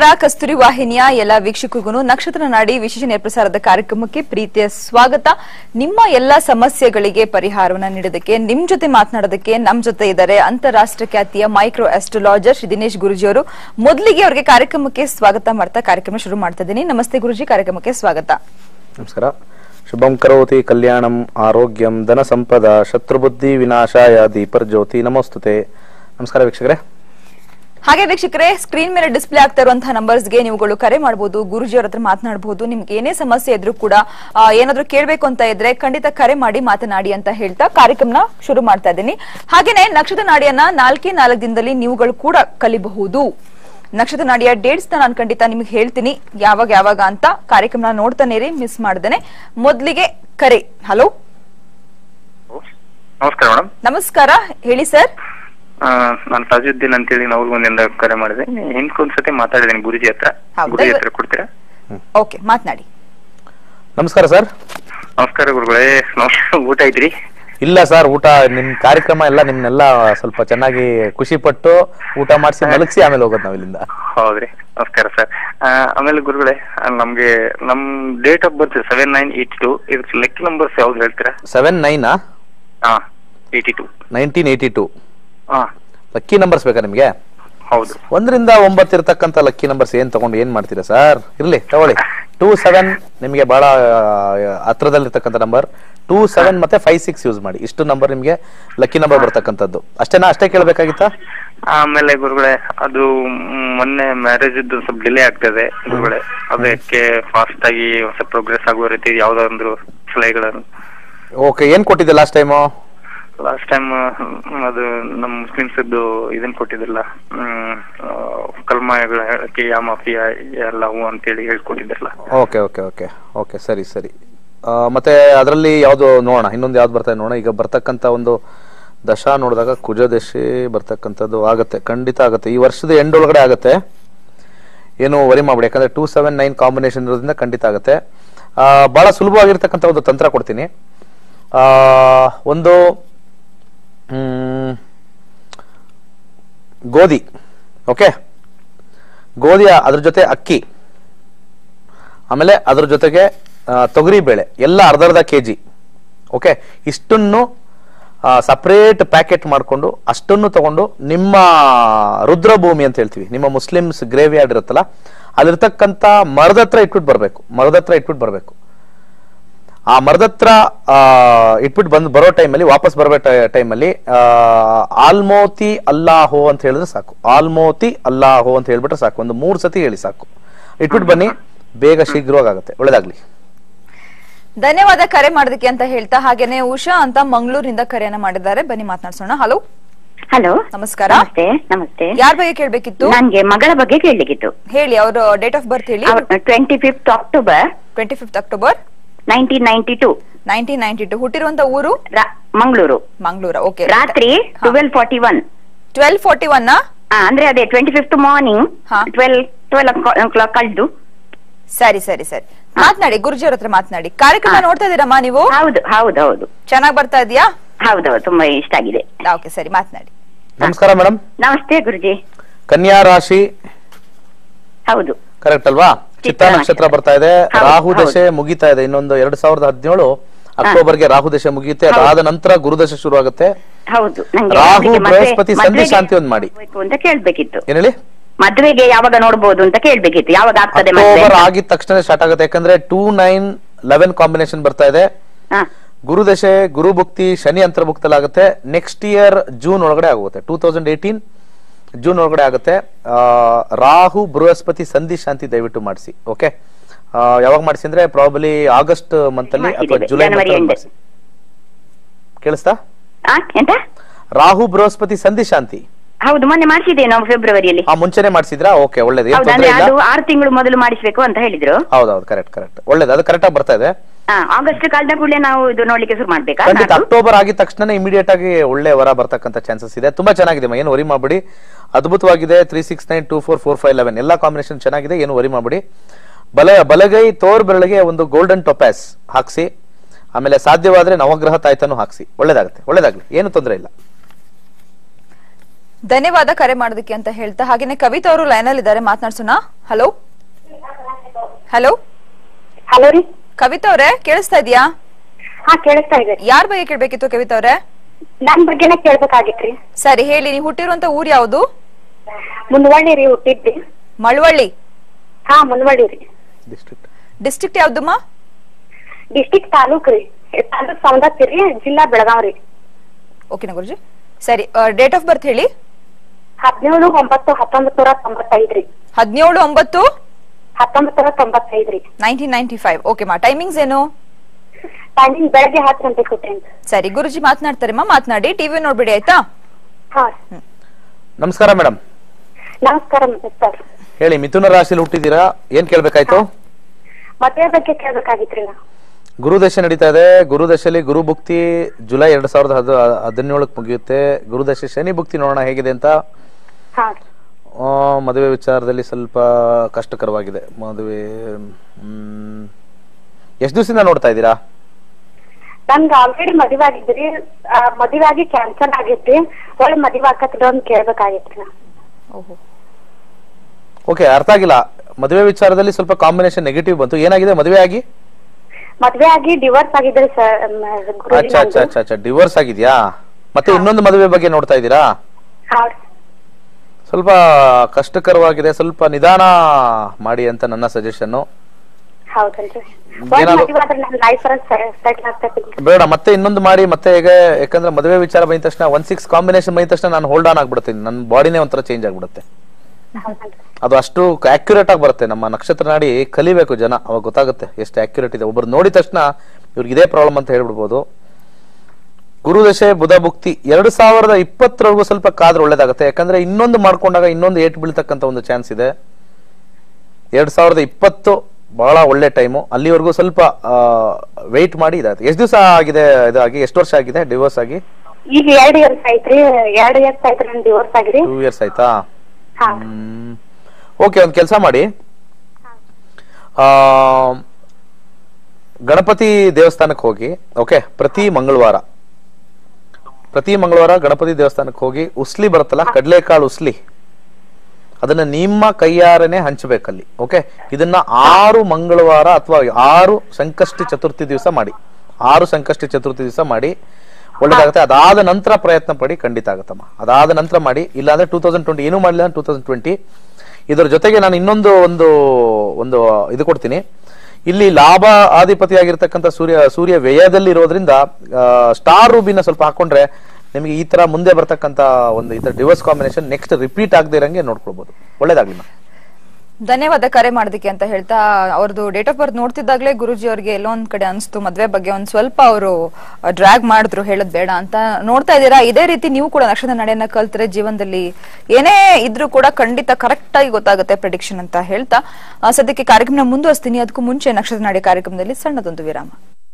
ಕಸ್ತೂರಿ ವಾಹಿನಿಯ ಎಲ್ಲ ವೀಕ್ಷಕರಿಗೂ ನಕ್ಷತ್ರ ನಾಡಿ ವಿಶೇಷ ನೇರಪ್ರಸಾರದ ಕಾರ್ಯಕ್ರಮಕ್ಕೆ ಪ್ರೀತಿಯ ಸ್ವಾಗತ ನಿಮ್ಮ ಎಲ್ಲ ಸಮಸ್ಯೆಗಳಿಗೆ ಪರಿಹಾರವನ್ನ ನೀಡೋದಕ್ಕೆ ನಿಮ್ ಜೊತೆ ಮಾತನಾಡೋದಕ್ಕೆ ನಮ್ ಜೊತೆ ಇದ್ದಾರೆ ಅಂತಾರಾಷ್ಟ್ರ ಖ್ಯಾತಿಯ ಮೈಕ್ರೋ ಆಸ್ಟ್ರಾಲಜರ್ ಶ್ರೀ ದಿನೇಶ್ ಗುರುಜಿ ಅವರು ಮೊದಲಿಗೆ ಅವರಿಗೆ ಕಾರ್ಯಕ್ರಮಕ್ಕೆ ಸ್ವಾಗತ ಮಾಡ್ತಾ ಕಾರ್ಯಕ್ರಮ ಶುರು ಮಾಡ್ತಾ ಇದ್ದೀನಿ ನಮಸ್ತೆ ಗುರುಜಿ ಕಾರ್ಯಕ್ರಮಕ್ಕೆ ಸ್ವಾಗತ ನಮಸ್ಕಾರ ಶುಭಂ ಕರೋತಿ ಕಲ್ಯಾಣಂ ಆರೋಗ್ಯಂ ಧನ ಸಂಪದ ಶತ್ರುಬುದ್ಧಿ ವಿನಾಶಾಯ ದೀಪರ್ಜ್ಯೋತಿ ನಮೋಸ್ತುತೆ ನಮಸ್ಕಾರ ವೀಕ್ಷಕರೇ ಹಾಗೆ ವೀಕ್ಷಕರೇ ಸ್ಕ್ರೀನ್ ಮೇಲೆ ಡಿಸ್ಪ್ಲೇ ಆಗ್ತಾ ಇರುವಂತಹ ನಂಬರ್ಸ್ಗೆ ನೀವುಗಳು ಕರೆ ಮಾಡಬಹುದು ಗುರುಜಿ ಅವ್ರ ಹತ್ರ ಮಾತನಾಡಬಹುದು ನಿಮ್ಗೆ ಏನೇ ಸಮಸ್ಯೆ ಇದ್ರೂ ಕೂಡ ಆ, ಏನಾದ್ರೂ ಕೇಳಬೇಕು ಅಂತ ಇದ್ರೆ ಖಂಡಿತ ಕರೆ ಮಾಡಿ ಮಾತನಾಡಿ ಅಂತ ಹೇಳ್ತಾ ಕಾರ್ಯಕ್ರಮನ ಶುರು ಮಾಡ್ತಾ ಇದ್ದೀನಿ ಹಾಗೇನೆ ನಕ್ಷತ್ರ ನಾಡಿಯನ್ನ ನಾಲ್ಕೇ ನಾಲ್ಕು ದಿನದಲ್ಲಿ ನೀವುಗಳು ಕೂಡ ಕಲಿಬಹುದು ನಕ್ಷತ್ರ ನಾಡಿಯ ಡೇಟ್ಸ್ ನಾನು ಖಂಡಿತ ನಿಮ್ಗೆ ಹೇಳ್ತೀನಿ ಯಾವಾಗ ಯಾವಾಗ ಅಂತ ಕಾರ್ಯಕ್ರಮನ ನೋಡ್ತಾನೆ ಇರಿ ಮಿಸ್ ಮಾಡ್ದೇನೆ ಮೊದ್ಲಿಗೆ ಕರೆ ಹಲೋ ನಮಸ್ಕಾರ ಮೇಡಮ್ ನಮಸ್ಕಾರ ಹೇಳಿ ಸರ್ ನಾನು ತಾಜುದ್ದೀನ್ ಅಂತೇಳಿ ನವಲ್ಗುಂದಿಂದ ಕರೆ ಮಾಡಿದೆ ಹಿಂದ್ಕೊಂದ್ಸತಿ ಮಾತಾಡಿದ್ದೀನಿ ಗುರುಜಿ ಹತ್ರ ಹೌದಾ? ಗುರುಜಿ ಹತ್ರ ಕೊಡ್ತೀರಾ ಓಕೆ ಮಾತನಾಡಿ ನಮಸ್ಕಾರ ಸರ್ ನಮಸ್ಕಾರ ಗುರುಗಳೇ ನಮಸ್ಕಾರ ಊಟ ಐತ್ರಿ ಇಲ್ಲ ಸರ್ ಊಟ ನಿಮ್ ಕಾರ್ಯಕ್ರಮ ಎಲ್ಲ ನಿಮ್ನೆಲ್ಲ ಸ್ವಲ್ಪ ಚೆನ್ನಾಗಿ ಖುಷಿ ಪಟ್ಟು ಊಟ ಮಾಡಿಸಿ ಮಲಗಿಸಿ ಆಮೇಲೆ ಹೋಗೋದು ನಾವು ಇಲ್ಲಿಂದ ಹೌದ್ರಿ ನಮಸ್ಕಾರ ಸರ್ ಆಮೇಲೆ ಗುರುಗಳೇ ಆ, ನಮ್ಗೆ ನಮ್ date of birth seven nine eighty two ಇದಕ್ಕೆ ಲೆಕ್ಕ ನಂಬರ್ಸ್ ಯಾವ್ದು ಹೇಳ್ತೀರಾ ಸೆವೆನ್ ನೈನ್ ಹಾ eighty two nineteen eighty two ಹಾ ಲಕ್ಕಿ ನಂಬರ್ಸ್ ಬೇಕಾ ನಿಮ್ಗೆ ಹೌದು ಒಂದರಿಂದ ಒಂಬತ್ತು ಇರ್ತಕ್ಕಂಥ ಲಕ್ಕಿ ನಂಬರ್ಸ್ ಏನ್ ತಗೊಂಡು ಏನ್ ಮಾಡ್ತೀರಾ ಸರ್ ಇರ್ಲಿ ತಗೊಳ್ಳಿ ಟೂ ಸೆವೆನ್ ನಿಮಗೆ ಬಹಳ ಹತ್ರದಲ್ಲಿರ್ತಕ್ಕಂಥ ನಂಬರ್ ಟೂ ಸೆವೆನ್ ಮತ್ತೆ ಫೈವ್ ಸಿಕ್ಸ್ ಯೂಸ್ ಮಾಡಿ ಇಷ್ಟು ನಂಬರ್ ನಿಮಗೆ ಲಕ್ಕಿ ನಂಬರ್ ಬರ್ತಕ್ಕಂಥದ್ದು ಅಷ್ಟೇನಾ ಅಷ್ಟೇ ಕೇಳಬೇಕಾಗಿತ್ತಾ ಆಮೇಲೆ ಗುರುಗಳೇ ಅದು ಮ್, ಮೊನ್ನೆ ಮ್ಯಾರೇಜ್ ಇದ್ದು ಸ್ವಲ್ಪ ಡಿಲೇ ಆಗ್ತದೆ ಗುರುಗಳೇ ಅದಕ್ಕೆ ಫಾಸ್ಟ್ ಆಗಿ ಸ್ವಲ್ಪ ಪ್ರೋಗ್ರೆಸ್ ಆಗುವ ರೀತಿ ಯಾವ್ದಾದ್ರು ಸಲಹೆಗಳನ್ನು ಓಕೆ ಏನ್ ಕೊಟ್ಟಿದ್ದೆ ಲಾಸ್ಟ್ ಟೈಮು ಲಾಸ್ಟ್ ಟೈಮ್ ಅದು ನಮ್ಮ ಮುಸ್ಲಿಮ್ಸ್ ಇದ್ದು ಇದನ್ ಕೊಟ್ಟಿದ್ರಲ್ಲ ಹ್ಮ್, ಆ, ಕಲ್ಮಾಯಗಳ ಹೇಳಕ್ಕೆ ಯಾ ಮಾಫಿಯಾ ಎಲ್ಲ ಹೂ ಅಂತೇಳಿ ಹೇಳ್ಕೊಟ್ಟಿದ್ರಲ್ಲ ಓಕೆ ಓಕೆ ಓಕೆ ಓಕೆ ಸರಿ ಸರಿ ಆ, ಮತ್ತೆ ಅದರಲ್ಲಿ ಯಾವುದು ನೋಡೋಣ ಇನ್ನೊಂದು ಯಾವ್ದು ಬರ್ತಾ ಇದೆ ನೋಡೋಣ ಈಗ ಬರ್ತಕ್ಕಂಥ ಒಂದು ದಶಾ ನೋಡಿದಾಗ ಕುಜ ದಶೆ ಬರ್ತಕ್ಕಂಥದ್ದು ಆಗುತ್ತೆ ಖಂಡಿತ ಆಗುತ್ತೆ ಈ ವರ್ಷದ ಎಂಡ್ ಒಳಗಡೆ ಆಗುತ್ತೆ ಏನು ವರಿ ಮಾಡ್ಬೇಡಿ ಯಾಕಂದ್ರೆ ಟೂ ಸೆವೆನ್ ನೈನ್ ಕಾಂಬಿನೇಷನ್ ಇರೋದ್ರಿಂದ ಖಂಡಿತ ಆಗುತ್ತೆ ಆ, ಬಹಳ ಸುಲಭವಾಗಿರ್ತಕ್ಕಂಥ ಒಂದು ತಂತ್ರ ಕೊಡ್ತೀನಿ ಆ, ಒಂದು ಮ್, ಗೋಧಿ ಓಕೆ ಗೋಧಿಯ ಅದ್ರ ಜೊತೆ ಅಕ್ಕಿ ಆಮೇಲೆ ಅದ್ರ ಜೊತೆಗೆ ತೊಗರಿ ಬೇಳೆ ಎಲ್ಲ ಅರ್ಧ ಅರ್ಧ ಕೆ ಜಿ ಓಕೆ ಇಷ್ಟನ್ನು ಸಪ್ರೇಟ್ ಪ್ಯಾಕೆಟ್ ಮಾಡಿಕೊಂಡು ಅಷ್ಟನ್ನು ತಗೊಂಡು ನಿಮ್ಮ ರುದ್ರಭೂಮಿ ಅಂತ ಹೇಳ್ತೀವಿ ನಿಮ್ಮ ಮುಸ್ಲಿಮ್ಸ್ ಗ್ರೇವ್ ಯಾರ್ಡ್ ಇರುತ್ತಲ್ಲ ಅಲ್ಲಿರ್ತಕ್ಕಂಥ ಮರದ ಹತ್ರ ಇಟ್ಬಿಟ್ಟು ಬರಬೇಕು ಮರದ ಹತ್ರ ಇಟ್ಬಿಟ್ಟು ಬರಬೇಕು ಆ ಮರದ ಹತ್ರ ಆ, ಇಟ್ಬಿಟ್ಟು ಬಂದು ಬರೋ ಟೈಮಲ್ಲಿ ವಾಪಸ್ ಬರೋ ಟೈಮಲ್ಲಿ ಆಲ್ಮೋತಿ ಅಲ್ಲಾಹೋ ಅಂತ ಹೇಳಿದ್ರೆ ಸಾಕು ಆಲ್ಮೋತಿ ಅಲ್ಲಾಹೋ ಅಂತ ಹೇಳ್ಬಿಟ್ರೆ ಸಾಕು ಒಂದು ಮೂರು ಸತಿ ಹೇಳಿ ಸಾಕು ಇಟ್ಬಿಟ್ಟು ಬನ್ನಿ ಬೇಗ ಶೀಘ್ರವಾಗಿ ಆಗುತ್ತೆ ಒಳ್ಳೇದಾಗ್ಲಿ ಧನ್ಯವಾದ ಕರೆ ಮಾಡೋದಕ್ಕೆ ಅಂತ ಹೇಳ್ತಾ ಹಾಗೇನೆ ಉಷಾ ಅಂತ ಮಂಗಳೂರಿನಿಂದ ಕರೆಯನ್ನ ಮಾಡಿದ್ದಾರೆ ಬನ್ನಿ ಮಾತನಾಡ್ಸೋಣ ಹಲೋ ಹಲೋ ನಮಸ್ಕಾರ ನಮಸ್ತೆ ನಮಸ್ತೆ ಯಾರ ಬಗ್ಗೆ ಕೇಳ್ಬೇಕಿತ್ತು ನನ್ಗೆ ಮಗಳ ಬಗ್ಗೆ ಕೇಳಲಿಕ್ಕಿತ್ತು ಹೇಳಿ ಅವ್ರ ಡೇಟ್ ಆಫ್ ಬರ್ತ್ ಹೇಳಿ twenty fifth October twenty fifth October nineteen ninety two nineteen ninety two ಹುಟ್ಟಿರುವಂತ ಊರು ಮಂಗಳೂರು ಮಂಗಳೂರು ಓಕೆ ರಾತ್ರಿ twelve forty one twelve forty one ಅಂದ್ರೆ ಅದೇ ಟ್ವೆಂಟಿ ಫಿಫ್ತ್ ಮಾರ್ನಿಂಗ್ ಹಾ. ಟ್ವೆಲ್ ಟ್ವೆಲ್ ಕ್ಲಾಕ್ ಕಳ್ದು ಸರಿ ಸರಿ ಸರಿ ಮಾತನಾಡಿ ಗುರುಜಿ ಅವ್ರ ಹತ್ರ ಮಾತನಾಡಿ ಕಾರ್ಯಕ್ರಮ ನೋಡ್ತಾ ಇದೀರಮ್ಮ ನೀವು ಹೌದು ಹೌದು ಹೌದು ಚೆನ್ನಾಗ್ ಬರ್ತಾ ಇದೆಯಾ ಹೌದೌದು ತುಂಬಾ ಇಷ್ಟ ಆಗಿದೆ ಓಕೆ ಸರಿ ಮಾತನಾಡಿ ನಮಸ್ಕಾರ ಮೇಡಮ್ ನಮಸ್ತೆ ಗುರುಜಿ ಕನ್ಯಾ ರಾಶಿ ಹೌದು ಕರೆಕ್ಟ್ ಅಲ್ವಾ ಚಿತ್ತ ಚಿತ್ರ ನಕ್ಷತ್ರ ನಕ್ಷತ್ರ. ಬರ್ತಾ ಇದೆ ಹೌದು, ರಾಹು ಹೌದು. ದಶೆ ಮುಗಿತಾ ಇದೆ ಇನ್ನೊಂದು ಎರಡ್ ಸಾವಿರದ ಹದಿನೇಳು ಅಕ್ಟೋಬರ್ಗೆ ರಾಹು ದಶೆ ಮುಗಿಯುತ್ತೆ ಅದಾದ ನಂತರ ಗುರುದಶೆ ಶುರು ಆಗುತ್ತೆ ಹೌದು ನಂಗೆ ರಾಹು, ಮದ್ವೆ- ಬೃಹಸ್ಪತಿ, ಸಂಧಿ ಮದ್ವೆಗೆ ಶಾಂತಿ ಒಂದ್ ಮಾಡಿ. ಹೋಗ್ಬೇಕು ಅಂತ ಕೇಳ್ಬೇಕಿತ್ತು ಏನ್ ಹೇಳಿ ಮದ್ವೆಗೆ ಯಾವಾಗ ನೋಡ್ಬೋದು ಅಂತ ಕೇಳ್ಬೇಕಿತ್ತು ಯಾವಾಗ ಆಗ್ತದೆ ಮದ್ವೆ ಅಕ್ಟೋಬರ್ ಅಂತ. ಆಗಿದ ತಕ್ಷಣ ಸ್ಟಾರ್ಟ್ ಆಗುತ್ತೆ ಯಾಕಂದ್ರೆ ಟೂ ನೈನ್ ಲೆವೆನ್ ಕಾಂಬಿನೇಷನ್ ಬರ್ತಾ ಇದೆ ಹಾ ಗುರುದಶೆ ಗುರು ಭುಕ್ತಿ ಶನಿ ಅಂತರ್ಭುಕ್ತಲಾಗುತ್ತೆ ನೆಕ್ಸ್ಟ್ ಇಯರ್ ಜೂನ್ ಒಳಗಡೆ ಆಗುತ್ತೆ ಟೂ ತೌಸಂಡ್ ಏಯ್ಟೀನ್ ಜೂನ್ ಒಳಗಡೆ ಆಗುತ್ತೆ ಆ, ರಾಹು ಬೃಹಸ್ಪತಿ ಸಂಧಿ ಶಾಂತಿ ದಯವಿಟ್ಟು ಮಾಡಿಸಿ ಓಕೆ ಯಾವಾಗ ಮಾಡಿಸಿ ಅಂದ್ರೆ ಪ್ರಾಬಲಿ ಆಗಸ್ಟ್ ಮಂತ್ ಅಲ್ಲಿ ಅಥವಾ ಮಾಡಿದ್ದೇವೆ, ಜುಲೈ ಜನವರಿ ಮಂತ್ end. ಮಾಡಿಸಿ ಕೇಳಿಸ್ತಾ ಆ ಎಂತ ರಾಹು ಬೃಹಸ್ಪತಿ ಸಂಧಿ ಶಾಂತಿ ಹೌದು ಮೊನ್ನೆ ಮಾಡಿಸಿದ್ದೇವೆ ನಾವು ಫೆಬ್ರವರಿಯಲ್ಲಿ ಆ ಮುಂಚೆನೆ ಮಾಡಿಸಿದ್ರಾ ಓಕೆ ಒಳ್ಳೇದು ಏನ್ ಹೌದು ತೊಂದ್ರೆ ಅಂದ್ರೆ ಇಲ್ಲ ಅದು ಆರು ತಿಂಗಳು ಮೊದಲು ಮಾಡಿಸ್ಬೇಕು ಅಂತ ಹೇಳಿದ್ರು ಹೌದೌದು ಕರೆಕ್ಟ್ ಕರೆಕ್ಟ್ ಒಳ್ಳೇದು ಅದು ಕರೆಕ್ಟ್ ಆಗಿ ಬರ್ತಾ ಇದೆ ಹಾ ಆಗಸ್ಟ್ ಕಳೆದ ಕೂಡಲೇ ನಾವು ಇದು ನೋಡ್ಲಿಕ್ಕೆ ಶುರು ಮಾಡ್ಬೇಕಾ ಖಂಡಿತ ನಾಡ್ದು? ಅಕ್ಟೋಬರ್ ಆಗಿದ ತಕ್ಷಣ ಇಮಿಡಿಯೇಟ್ ಆಗಿ ಒಳ್ಳೆ ವರ ಬರ್ತಕ್ಕಂಥ ಚಾನ್ಸಸ್ ಇದೆ ತುಂಬಾ ಚೆನ್ನಾಗಿದೆ ಏನು ವರಿ ಮಾಡಬೇಡಿ ಅದ್ಭುತವಾಗಿದೆ three six nine two four four five eleven ಎಲ್ಲ ಕಾಂಬಿನೇಷನ್ ಚೆನ್ನಾಗಿದೆ ಏನು ವರಿ ಮಾಡಬೇಡಿ ಬಲ ಬಲಗೈ ತೋರ್ ಬೆರಳಿಗೆ ಒಂದು ಗೋಲ್ಡನ್ ಟೊಪ್ಯಾಸ್ ಹಾಕ್ಸಿ ಆಮೇಲೆ ಸಾಧ್ಯವಾದ್ರೆ ನವಗ್ರಹ ತಾಯ್ತನು ಹಾಕ್ಸಿ ಒಳ್ಳೇದಾಗುತ್ತೆ ಒಳ್ಳೇದಾಗ್ಲಿ ಏನು ತೊಂದರೆ ಇಲ್ಲ ಧನ್ಯವಾದ ಕರೆ ಮಾಡೋದಕ್ಕೆ ಅಂತ ಹೇಳ್ತಾ ಹಾಗೇನೆ ಕವಿತಾ ಅವರು ಲೈನ್ ಅಲ್ಲಿ ಇದ್ದಾರೆ ಮಾತನಾಡ್ಸೋಣ ಹಲೋ ಹಲೋ ಹಲೋ ರೀ ಕವಿತಾ ಅವರೇ ಕೇಳಿಸ್ತಾ ಇದೆಯಾ ಹಾ ಕೇಳಿಸ್ತಾ ಇದೆ ಯಾರ ಬಗ್ಗೆ ಕೇಳ್ಬೇಕಿತ್ತು ಕವಿತಾ ಅವರೇ ನನ್ ಬಗ್ಗೆನೇ ಕೇಳ್ಬೇಕಾಗಿತ್ರಿ ಸರಿ ಹೇಳಿ ನೀವು ಹುಟ್ಟಿರುವಂತ ಊರ್ ಯಾವುದು ಮುಂದ್ವಳ್ಳಿ ರೀ ಹುಟ್ಟಿದ್ರಿ ಮಳವಳ್ಳಿ ಹಾ ಮುಂದ್ವಳ್ಳಿ ರೀ ಡಿಸ್ಟ್ರಿಕ್ಟ್ ಡಿಸ್ಟ್ರಿಕ್ಟ್ ಯಾವ್ದಮ್ಮ ಡಿಸ್ಟಿಕ್ ತಾಲೂಕ್ ರೀ ತಾಲೂಕ್ ಸೌಂದತ್ತಿ ರೀ ಜಿಲ್ಲಾ ಬೆಳಗಾವ್ ರೀ ಓಕೆನಾ ಗುರುಜಿ ಸರಿ ಡೇಟ್ ಆಫ್ ಬರ್ತ್ ಹೇಳಿ ಹದಿನೇಳು ಒಂಬತ್ತು ಹತ್ತೊಂಬತ್ತು ನೂರ ತೊಂಬತ್ತೈದ್ರಿ ಹದಿನೇಳು ಒಂಬತ್ತು ಹತ್ತೊಂಬತ್ತು ನೂರ ತೊಂಬತ್ತೈದ್ರಿ ನೈನ್ಟೀನ್ ನೈನ್ಟಿ ಫೈವ್ ಓಕೆ ಮಾ ಟೈಮಿಂಗ್ಸ್ ಏನು ಟೈಮಿಂಗ್ ಬೆಳಗ್ಗೆ ಹತ್ತು ಗಂಟೆ ಕೊಟ್ಟೇನ್ರಿ ಸರಿ ಗುರುಜಿ ಮಾತನಾಡ್ತಾರಮ್ಮ ಮಾತನಾಡಿ ಟಿವಿ ನೋಡ್ಬಿಡಿ ಆಯ್ತಾ ಹಾ ನಮಸ್ಕಾರ ಮೇಡಮ್ ನಮಸ್ಕಾರ ಸರ್ ಹೇಳಿ ಮಿಥುನ ರಾಶಿಯಲ್ಲಿ ಹುಟ್ಟಿದ್ದೀರಾ ಏನ್ ಕೇಳ್ಬೇಕಾಯ್ತು ಮದ್ವೆ ಬಗ್ಗೆ ಕೇಳ್ಬೇಕಾಗಿತ್ರಿ ನಾ ಗುರುದಶೆ ನಡೀತಾ ಇದೆ ಗುರುದಶೆಯಲ್ಲಿ ಗುರು ಭುಕ್ತಿ ಜುಲೈ ಎರಡ್ ಸಾವಿರದ ಹದ್ ಹದಿನೇಳಕ್ಕೆ ಮುಗಿಯುತ್ತೆ ಗುರುದಶೆ ಶನಿ ಭುಕ್ತಿ ನೋಡೋಣ ಹೇಗಿದೆ ಅಂತ ಹಾ ಆ, ಮದುವೆ ವಿಚಾರದಲ್ಲಿ ಸ್ವಲ್ಪ ಕಷ್ಟಕರವಾಗಿದೆ ಮದುವೆ ಹ್ಮ್, ಎಷ್ಟು ದಿವಸದಿಂದ ನೋಡ್ತಾ ಇದ್ದೀರಾ ನನ್ಗ ಆಲ್ರೆಡಿ ಮದುವೆ ಆಗಿದ್ರಿ ಆ, ಮದುವೆ ಆಗಿ ಕ್ಯಾನ್ಸಲ್ ಆಗಿದ್ರಿ ಒಳ್ಳೆ ಮದುವೆ ಆಕತ್ತಿದ ಅಂತ ಕೇಳ್ಬೇಕಾಗಿತ್ರಿ ನಾ ಓಹೋ ಓಕೆ ಅರ್ಥ ಆಗಿಲ್ಲ ಮದುವೆ ವಿಚಾರದಲ್ಲಿ ಸ್ವಲ್ಪ ಕಾಂಬಿನೇಷನ್ ನೆಗೆಟಿವ್ ಬಂತು ಏನಾಗಿದೆ ಮದುವೆ ಆಗಿ ಮದ್ವೆ ಆಗಿ ಡಿವೋರ್ಸ್ ಆಗಿದ್ರಿ ಸರ್ ಅಚ್ಚಾ ಅಚ್ಚಾ ಅಚ್ಚಾ ಅಚ್ಚಾ ಡಿವೋರ್ಸ್ ಆಗಿದ್ಯಾ ಮತ್ತೆ ಇನ್ನೊಂದು ಮದುವೆ ಬಗ್ಗೆ ನೋಡ್ತಾ ಇದ್ದೀರಾ ಸ್ವಲ್ಪ ಕಷ್ಟಕರವಾಗಿದೆ ಸ್ವಲ್ಪ ನಿಧಾನ ಮಾಡಿ ಅಂತ ನನ್ನ ಸಜೆಷನ್ ಹೌದಲ್ರಿ ಒಂದ್ ಏನಾದ್ರು- ಮದ್ವೆ ಆದ್ರೆ ನನ್ ಲೈಫ್ ಸೆಟ್ಲ್ ಆಗ್ತೈತಿ ಬೇಡ ಮತ್ತೆ ಇನ್ನೊಂದು ಮಾಡಿ ಮತ್ತೆ ಈಗ ಯಾಕಂದ್ರೆ ಮದುವೆ ವಿಚಾರ ಬಂದ ತಕ್ಷಣ ಒನ್ ಸಿಕ್ಸ್ ಕಾಂಬಿನೇಷನ್ ಬಂದ ತಕ್ಷಣ ನಾನು ಹೋಲ್ಡ್ ಆನ್ ಆಗ್ಬಿಡ್ತೀನಿ ನನ್ನ ಬಾಡಿನೇ ಒಂಥರ ಚೇಂಜ್ ಆಗ್ಬಿಡುತ್ತೆ ಹೌದಲ್ರಿ ಅದು ಅಷ್ಟು ಅಕ್ಯುರೇಟ್ ಆಗಿ ಬರುತ್ತೆ ನಮ್ಮ ನಕ್ಷತ್ರ ನಾಡಿ ಕಲಿಬೇಕು ಜನ ಅವಾಗ ಗೊತ್ತಾಗುತ್ತೆ ಎಷ್ಟು ಅಕ್ಯುರೇಟ್ ಇದೆ ಒಬ್ಬರು ನೋಡಿದ ತಕ್ಷಣ ಇವ್ರಿಗೆ ಇದೇ ಪ್ರಾಬ್ಲಮ್ ಅಂತ ಹೇಳ್ಬಿಡ್ಬೋದು ಗುರುದಶೆ ಬುಧ ಭುಕ್ತಿ ಎರಡು ಸಾವಿರದ ಇಪ್ಪತ್ತರವರೆಗೂ ಸ್ವಲ್ಪ ಕಾದ್ರೆ ಒಳ್ಳೇದಾಗುತ್ತೆ ಯಾಕಂದ್ರೆ ಇನ್ನೊಂದು ಮಾಡ್ಕೊಂಡಾಗ ಇನ್ನೊಂದು ಏಟ್ ಬೀಳ್ತಕ್ಕಂತ ಒಂದು ಚಾನ್ಸ್ ಇದೆ ಎರಡ್ ಸಾವಿರದ ಇಪ್ಪತ್ತು ಬಹಳ ಒಳ್ಳೆ ಟೈಮು ಅಲ್ಲಿವರೆಗೂ ಸ್ವಲ್ಪ ವೆಯ್ಟ್ ಮಾಡಿ ಇದಾಗುತ್ತೆ ಎಷ್ಟು ದಿವಸ ಆಗಿದೆ ಇದಾಗಿ ಎಷ್ಟು ವರ್ಷ ಆಗಿದೆ ಡಿವೋರ್ಸ್ ಆಗಿ ಈಗ ಎರಡ್ ಇಯರ್ಸ್ ಐತ್ರಿ ಎರಡ್ ಇಯರ್ಸ್ ಐತ್ರಿ ನನ್ ಡಿವೋರ್ಸ್ ಆಗಿರಿ ಟೂ ಇಯರ್ಸ್ ಆಯ್ತಾ ಹಾ ಓಕೆ ಒಂದು ಕೆಲಸ ಮಾಡಿ ಆ, ಗಣಪತಿ ದೇವಸ್ಥಾನಕ್ಕೆ ಹೋಗಿ ಓಕೆ ಪ್ರತಿ ಮಂಗಳವಾರ ಪ್ರತಿ ಮಂಗಳವಾರ ಗಣಪತಿ ದೇವಸ್ಥಾನಕ್ಕೆ ಹೋಗಿ ಉಸ್ಲಿ ಬರುತ್ತಲ್ಲ ಕಡಲೆಕಾಳು ಉಸ್ಲಿ ಅದನ್ನ ನಿಮ್ಮ ಕೈಯಾರನೆ ಹಂಚಬೇಕಲ್ಲಿ ಓಕೆ ಇದನ್ನ ಆರು ಮಂಗಳವಾರ ಅಥವಾ ಆರು ಸಂಕಷ್ಟಿ ಚತುರ್ಥಿ ದಿವಸ ಮಾಡಿ ಆರು ಸಂಕಷ್ಟಿ ಚತುರ್ಥಿ ದಿವಸ ಮಾಡಿ ಒಳ್ಳೇದಾಗುತ್ತೆ ಅದಾದ ನಂತರ ಪ್ರಯತ್ನ ಪಡಿ ಖಂಡಿತ ಆಗುತ್ತಮ್ಮ ಅದಾದ ನಂತರ ಮಾಡಿ ಇಲ್ಲಾಂದ್ರೆ ಟೂ ತೌಸಂಡ್ ಟ್ವೆಂಟಿ ಏನೂ ಮಾಡಲಿಲ್ಲ ಟೂ ತೌಸಂಡ್ ಟ್ವೆಂಟಿ ಇದರ ಜೊತೆಗೆ ನಾನು ಇನ್ನೊಂದು ಒಂದು ಒಂದು ಇದು ಕೊಡ್ತೀನಿ ಇಲ್ಲಿ ಲಾಭ ಆಧಿಪತಿ ಆಗಿರ್ತಕ್ಕಂಥ ಸೂರ್ಯ ಸೂರ್ಯ ವ್ಯಯದಲ್ಲಿ ಇರೋದ್ರಿಂದ ಸ್ಟಾರ್ ರೂಬಿನ ಸ್ವಲ್ಪ ಹಾಕೊಂಡ್ರೆ ನಿಮಗೆ ಈ ತರ ಮುಂದೆ ಬರ್ತಕ್ಕಂಥ ಒಂದು ಈ ತರ ಡಿವೋರ್ಸ್ ಕಾಂಬಿನೇಷನ್ ನೆಕ್ಸ್ಟ್ ರಿಪೀಟ್ ಆಗದೆ ಇರಂಗೆ ನೋಡ್ಕೊಳ್ಬಹುದು ಒಳ್ಳೇದಾಗ್ಲಿ ma'am. ಧನ್ಯವಾದ ಕರೆ ಮಾಡೋದಕ್ಕೆ ಅಂತ ಹೇಳ್ತಾ ಅವ್ರದ್ದು ಡೇಟ್ ಆಫ್ ಬರ್ತ್ ನೋಡ್ತಿದ್ದಾಗ್ಲೇ ಗುರುಜಿ ಅವ್ರಿಗೆ ಎಲ್ಲೋ ಒಂದ್ ಕಡೆ ಅನ್ಸ್ತು ಮದ್ವೆ ಬಗ್ಗೆ ಒಂದ್ ಸ್ವಲ್ಪ ಅವರು ಡ್ರ್ಯಾಗ್ ಮಾಡಿದ್ರು ಹೇಳೋದ್ ಬೇಡ ಅಂತ ನೋಡ್ತಾ ಇದ್ದೀರಾ ಇದೇ ರೀತಿ ನೀವು ಕೂಡ ನಕ್ಷತ್ರ ನಡೆಯನ್ನ ಕಲ್ತ್ರೆ ಜೀವನದಲ್ಲಿ ಏನೇ ಇದ್ರೂ ಕೂಡ ಖಂಡಿತ ಕರೆಕ್ಟ್ ಆಗಿ ಗೊತ್ತಾಗುತ್ತೆ ಪ್ರಿಡಿಕ್ಷನ್ ಅಂತ ಹೇಳ್ತಾ ಆ, ಸದ್ಯಕ್ಕೆ ಕಾರ್ಯಕ್ರಮ ಮುಂದುವರಿಸ್ತೀನಿ ಅದಕ್ಕೂ ಮುಂಚೆ ನಕ್ಷತ್ರ ನಾಡಿ ಕಾರ್ಯಕ್ರಮದಲ್ಲಿ ಸಣ್ಣದೊಂದು ವಿರಾಮ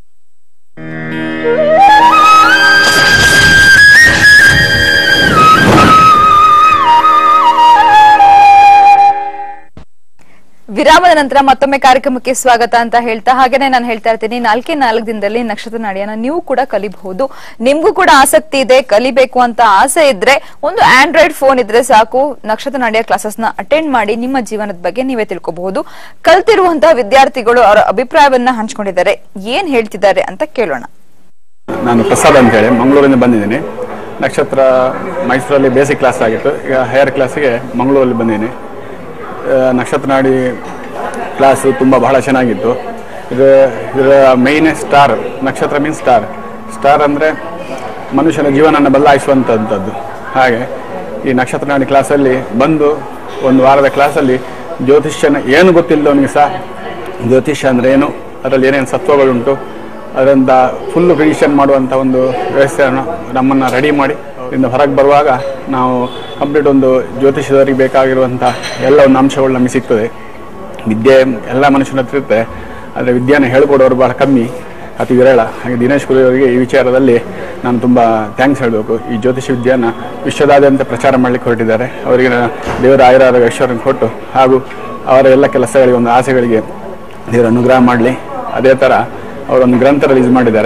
ವಿರಾಮದ ನಂತರ ಮತ್ತೊಮ್ಮೆ ಕಾರ್ಯಕ್ರಮಕ್ಕೆ ಸ್ವಾಗತ ಅಂತ ಹೇಳ್ತಾ ಹಾಗೇನೆ ನಾನು ಹೇಳ್ತಾ ಇರ್ತೀನಿ ನಾಲ್ಕೇ ನಾಲ್ಕು ದಿನದಲ್ಲಿ ನಕ್ಷತ್ರ ನಾಡಿಯನ್ನ ನೀವು ಕೂಡ ಕಲಿಬಹುದು ನಿಮ್ಗೂ ಕೂಡ ಆಸಕ್ತಿ ಇದೆ ಕಲಿಬೇಕು ಅಂತ ಆಸೆ ಇದ್ರೆ ಒಂದು ಆಂಡ್ರಾಯ್ಡ್ ಫೋನ್ ಇದ್ರೆ ಸಾಕು ನಕ್ಷತ್ರ ನಾಡಿಯ ಕ್ಲಾಸಸ್ ನ ಅಟೆಂಡ್ ಮಾಡಿ ನಿಮ್ಮ ಜೀವನದ ಬಗ್ಗೆ ನೀವೇ ತಿಳ್ಕೋಬಹುದು ಕಲ್ತಿರುವಂತಹ ವಿದ್ಯಾರ್ಥಿಗಳು ಅವರ ಅಭಿಪ್ರಾಯವನ್ನ ಹಂಚ್ಕೊಂಡಿದ್ದಾರೆ ಏನ್ ಹೇಳ್ತಿದ್ದಾರೆ ಅಂತ ಕೇಳೋಣ ನಾನು ಪ್ರಸಾದ್ ಅಂತ ಹೇಳಿ ಮಂಗಳೂರಿಂದ ಬಂದಿದ್ದೀನಿ ನಕ್ಷತ್ರ ಮೈಸೂರಲ್ಲಿ ಬೇಸಿಕ್ ಕ್ಲಾಸ್ ಆಗಿತ್ತು ಈಗ ಹೈಯರ್ ಕ್ಲಾಸಿಗೆ ಮಂಗಳೂರಲ್ಲಿ ಬಂದಿದ್ದೀನಿ ಆ, ನಕ್ಷತ್ರ ನಾಡಿ ಕ್ಲಾಸು ತುಂಬ ಬಹಳ ಚೆನ್ನಾಗಿತ್ತು ಇದು ಇದರ ಮೇಯ್ನ್ ಸ್ಟಾರ್ ನಕ್ಷತ್ರ ಮೀನ್ಸ್ ಸ್ಟಾರ್ ಸ್ಟಾರ್ ಅಂದರೆ ಮನುಷ್ಯನ ಜೀವನನ ಬದಲಾಯಿಸುವಂಥದ್ದು ಹಾಗೆ ಈ ನಕ್ಷತ್ರ ನಾಡಿ ಕ್ಲಾಸಲ್ಲಿ ಬಂದು ಒಂದು ವಾರದ ಕ್ಲಾಸಲ್ಲಿ ಜ್ಯೋತಿಷ್ಯನ ಏನು ಗೊತ್ತಿಲ್ಲದವನಿಗೆ ಸಹ ಜ್ಯೋತಿಷ್ಯ ಅಂದರೆ ಏನು ಅದರಲ್ಲಿ ಏನೇನು ಸತ್ವಗಳುಂಟು ಅದರಿಂದ ಫುಲ್ ಪ್ರಿಡಿಷನ್ ಮಾಡುವಂಥ ಒಂದು ವ್ಯವಸ್ಥೆಯನ್ನು ನಮ್ಮನ್ನು ರೆಡಿ ಮಾಡಿ ಇಂದ ಹೊರಗೆ ಬರುವಾಗ ನಾವು ಕಂಪ್ಲೀಟ್ ಒಂದು ಜ್ಯೋತಿಷದವರಿಗೆ ಬೇಕಾಗಿರುವಂಥ ಎಲ್ಲ ಒಂದು ಅಂಶಗಳು ನಮಗೆ ಸಿಗ್ತದೆ ವಿದ್ಯೆ ಎಲ್ಲ ಮನುಷ್ಯನ ಹತ್ರ ಇರುತ್ತೆ ಆದರೆ ವಿದ್ಯೆಯನ್ನು ಹೇಳ್ಕೊಡೋರು ಭಾಳ ಕಮ್ಮಿ ಅತಿ ವಿರಳ ಹಾಗೆ ದಿನೇಶ್ ಕುರಿ ಅವರಿಗೆ ಈ ವಿಚಾರದಲ್ಲಿ ನಾನು ತುಂಬ ಥ್ಯಾಂಕ್ಸ್ ಹೇಳಬೇಕು ಈ ಜ್ಯೋತಿಷ ವಿದ್ಯೆಯನ್ನು ವಿಶ್ವದಾದ್ಯಂತ ಪ್ರಚಾರ ಮಾಡಲಿಕ್ಕೆ ಹೊರಟಿದ್ದಾರೆ ಅವರಿಗೆ ನಾನು ದೇವರ ಆಯುರಾದ ಐಶ್ವರ್ಯ ಕೊಟ್ಟು ಹಾಗೂ ಅವರ ಎಲ್ಲ ಕೆಲಸಗಳಿಗೆ ಒಂದು ಆಸೆಗಳಿಗೆ ದೇವರ ಅನುಗ್ರಹ ಮಾಡಲಿ ಅದೇ ಥರ ಅವರೊಂದು ಗ್ರಂಥ ರಿಲೀಸ್ ಮಾಡಿದ್ದಾರೆ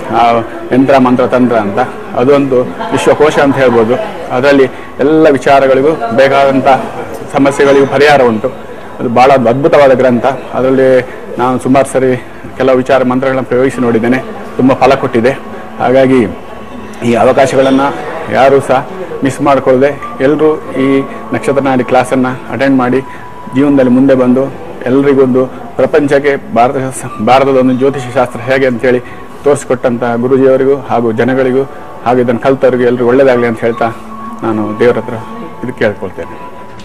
ಆ ಯಂತ್ರ ಮಂತ್ರ ತಂತ್ರ ಅಂತ ಅದೊಂದು ವಿಶ್ವಕೋಶ ಅಂತ ಹೇಳ್ಬೋದು ಅದರಲ್ಲಿ ಎಲ್ಲ ವಿಚಾರಗಳಿಗೂ ಬೇಕಾದಂಥ ಸಮಸ್ಯೆಗಳಿಗೂ ಪರಿಹಾರ ಉಂಟು ಅದು ಬಹಳ ಒಂದು ಅದ್ಭುತವಾದ ಗ್ರಂಥ ಅದರಲ್ಲಿ ನಾನು ಸುಮಾರು ಸರಿ ಕೆಲವು ವಿಚಾರ ಮಂತ್ರಗಳನ್ನು ಪ್ರಯೋಗಿಸಿ ನೋಡಿದ್ದೇನೆ ತುಂಬ ಫಲ ಕೊಟ್ಟಿದೆ ಹಾಗಾಗಿ ಈ ಅವಕಾಶಗಳನ್ನು ಯಾರೂ ಸಹ ಮಿಸ್ ಮಾಡಿಕೊಳ್ಳದೆ ಎಲ್ಲರೂ ಈ ನಕ್ಷತ್ರ ನಾಡಿ ಕ್ಲಾಸನ್ನು ಅಟೆಂಡ್ ಮಾಡಿ ಜೀವನದಲ್ಲಿ ಮುಂದೆ ಬಂದು ಎಲ್ರಿಗೊಂದು ಪ್ರಪಂಚಕ್ಕೆ ಭಾರತ ಭಾರತದ ಒಂದು ಜ್ಯೋತಿಷ ಶಾಸ್ತ್ರ ಹೇಗೆ ಅಂತೇಳಿ ತೋರಿಸ್ಕೊಟ್ಟಂಥ ಗುರೂಜಿಯವರಿಗೂ ಹಾಗೂ ಜನಗಳಿಗೂ ಹಾಗೂ ಇದನ್ನು ಕಲ್ತವರಿಗೂ ಎಲ್ರಿಗೂ ಒಳ್ಳೆಯದಾಗಲಿ ಅಂತ ಹೇಳ್ತಾ ನಾನು ದೇವರ ಹತ್ರ ಇದು ಕೇಳ್ಕೊಳ್ತೇನೆ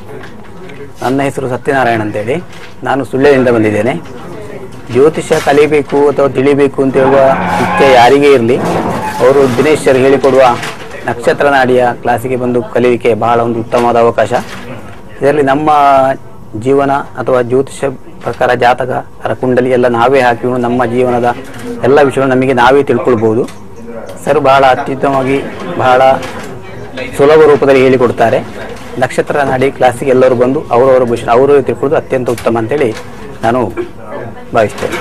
ನನ್ನ ಹೆಸರು ಸತ್ಯನಾರಾಯಣ ಅಂತೇಳಿ ನಾನು ಸುಳ್ಯದಿಂದ ಬಂದಿದ್ದೇನೆ ಜ್ಯೋತಿಷ್ಯ ಕಲಿಬೇಕು ಅಥವಾ ತಿಳಿಬೇಕು ಅಂತ ಹೇಳುವ ಇಚ್ಛೆ ಯಾರಿಗೇ ಇರಲಿ ಅವರು ದಿನೇಶ್ ಸರ್ ಹೇಳಿಕೊಡುವ ನಕ್ಷತ್ರ ನಾಡಿಯ ಕ್ಲಾಸಿಗೆ ಬಂದು ಕಲಿಯಲಿಕ್ಕೆ ಬಹಳ ಒಂದು ಉತ್ತಮವಾದ ಅವಕಾಶ ಇದರಲ್ಲಿ ನಮ್ಮ ಜೀವನ ಅಥವಾ ಜ್ಯೋತಿಷ್ಯ ಪ್ರಕಾರ ಜಾತಕ ಅದರ ಕುಂಡಲಿ ಎಲ್ಲ ನಾವೇ ಹಾಕಿಕೊಂಡು ನಮ್ಮ ಜೀವನದ ಎಲ್ಲ ವಿಷಯವನ್ನು ನಮಗೆ ನಾವೇ ತಿಳ್ಕೊಳ್ಬೋದು ಸರ್ ಬಹಳ ಅತ್ಯುತ್ತಮವಾಗಿ ಬಹಳ ಸುಲಭ ರೂಪದಲ್ಲಿ ಹೇಳಿಕೊಡ್ತಾರೆ ನಕ್ಷತ್ರ ನಾಡಿ ಕ್ಲಾಸಿಗೆ ಎಲ್ಲರೂ ಬಂದು ಅವರವರ ಭೂಷಣ ಅವರು ತಿಳ್ಕೊಳ್ಳೋದು ಅತ್ಯಂತ ಉತ್ತಮ ಅಂತೇಳಿ ನಾನು ಭಾವಿಸ್ತೇನೆ